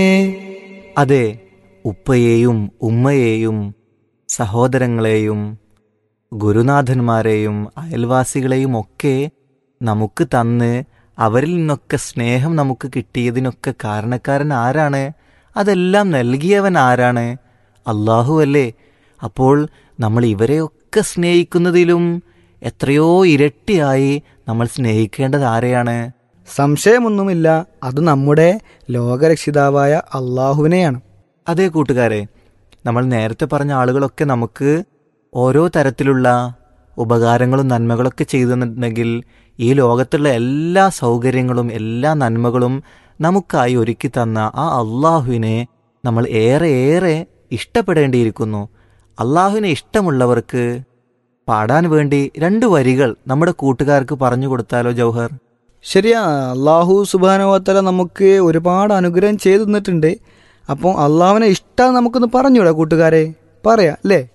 അതെ ഉപ്പയെയും ഉമ്മയെയും സഹോദരങ്ങളെയും ഗുരുനാഥന്മാരെയും അയൽവാസികളെയും ഒക്കെ നമുക്ക് തന്ന് അവരിൽ നിന്നൊക്കെ സ്നേഹം നമുക്ക് കിട്ടിയതിനൊക്കെ കാരണക്കാരൻ ആരാണ് അതെല്ലാം നൽകിയവൻ ആരാണ് അള്ളാഹു അല്ലേ അപ്പോൾ നമ്മൾ ഇവരെയൊക്കെ സ്നേഹിക്കുന്നതിലും എത്രയോ ഇരട്ടിയായി നമ്മൾ സ്നേഹിക്കേണ്ടത് ആരെയാണ് സംശയമൊന്നുമില്ല അത് നമ്മുടെ ലോകരക്ഷിതാവായ അള്ളാഹുവിനെയാണ് അതേ കൂട്ടുകാരെ നമ്മൾ നേരത്തെ പറഞ്ഞ ആളുകളൊക്കെ നമുക്ക് ഓരോ തരത്തിലുള്ള ഉപകാരങ്ങളും നന്മകളൊക്കെ ചെയ്തു തന്നിട്ടുണ്ടെങ്കിൽ ഈ ലോകത്തുള്ള എല്ലാ സൗകര്യങ്ങളും എല്ലാ നന്മകളും നമുക്കായി ഒരുക്കി തന്ന ആ അള്ളാഹുവിനെ നമ്മൾ ഏറെ ഏറെ ഇഷ്ടപ്പെടേണ്ടിയിരിക്കുന്നു അള്ളാഹുവിനെ ഇഷ്ടമുള്ളവർക്ക് പാടാൻ വേണ്ടി രണ്ട് വരികൾ നമ്മുടെ കൂട്ടുകാർക്ക് പറഞ്ഞു കൊടുത്താലോ ജൗഹർ ശരിയാ അള്ളാഹു സുബാനുവത്തല നമുക്ക് ഒരുപാട് അനുഗ്രഹം ചെയ്തു തന്നിട്ടുണ്ട് അപ്പോൾ അള്ളാഹുവിനെ ഇഷ്ടം നമുക്കൊന്ന് പറഞ്ഞൂടാ കൂട്ടുകാരെ പറയാം അല്ലേ